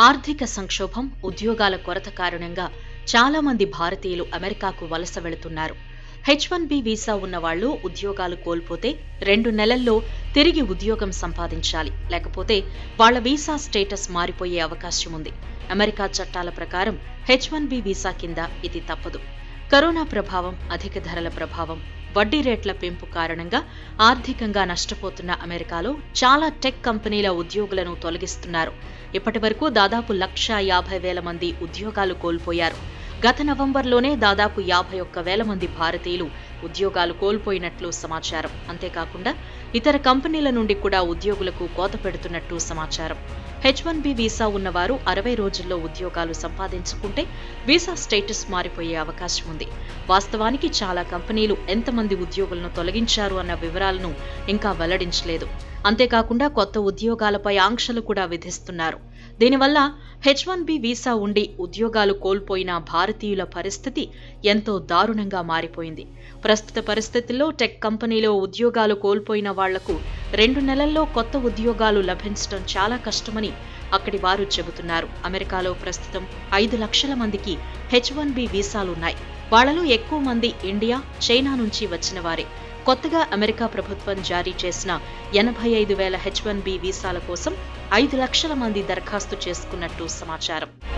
ఆర్థిక సంక్షోభం ఉద్యోగాల కొరత కారణంగా చాలా మంది భారతీయులు అమెరికాకు వలస వెళుతున్నారు హెచ్ వన్ బి వీసా ఉన్నవాళ్లు ఉద్యోగాలు కోల్పోతే రెండు నెలల్లో తిరిగి ఉద్యోగం సంపాదించాలి లేకపోతే వాళ్ల వీసా స్టేటస్ మారిపోయే అవకాశం ఉంది అమెరికా చట్టాల ప్రకారం హెచ్ వన్ బి వీసా కింద ఇది తప్పదు కరోనా ప్రభావం అధిక ధరల ప్రభావం వడ్డీ రేట్ల పెంపు కారణంగా ఆర్థికంగా నష్టపోతున్న అమెరికాలో చాలా టెక్ కంపెనీల ఉద్యోగులను తొలగిస్తున్నారు ఇప్పటి వరకు దాదాపు లక్ష యాభై వేల మంది ఉద్యోగాలు కోల్పోయారు గత నవంబర్లోనే దాదాపు యాభై ఒక్క వేల మంది భారతీయులు ఉద్యోగాలు కోల్పోయినట్లు సమాచారం అంతేకాకుండా ఇతర కంపెనీల నుండి కూడా ఉద్యోగులకు కోత పెడుతున్నట్టు సమాచారం హెచ్ వన్ బి వీసా ఉన్నవారు అరవై రోజుల్లో ఉద్యోగాలు సంపాదించుకుంటే వీసా స్టేటస్ మారిపోయే అవకాశం ఉంది వాస్తవానికి చాలా కంపెనీలు ఎంతమంది ఉద్యోగులను తొలగించారు అన్న వివరాలను ఇంకా వెల్లడించలేదు అంతేకాకుండా కొత్త ఉద్యోగాలపై ఆంక్షలు కూడా విధిస్తున్నారు దీనివల్ల హెచ్ వన్ బి వీసా ఉండి ఉద్యోగాలు కోల్పోయిన భారతీయుల పరిస్థితి ఎంతో దారుణంగా మారిపోయింది ప్రస్తుత పరిస్థితుల్లో టెక్ కంపెనీలో ఉద్యోగాలు కోల్పోయిన వాళ్లకు రెండు నెలల్లో కొత్త ఉద్యోగాలు లభించడం చాలా కష్టమని అక్కడి వారు చెబుతున్నారు అమెరికాలో ప్రస్తుతం ఐదు లక్షల మందికి హెచ్ వన్ బి వీసాలున్నాయి వాళ్లలో ఎక్కువ మంది ఇండియా చైనా నుంచి వచ్చిన వారే కొత్తగా అమెరికా ప్రభుత్వం జారీ చేసిన ఎనభై ఐదు వేల హెచ్ వన్ బి వీసాల కోసం ఐదు లక్షల మంది దరఖాస్తు చేసుకున్నట్టు సమాచారం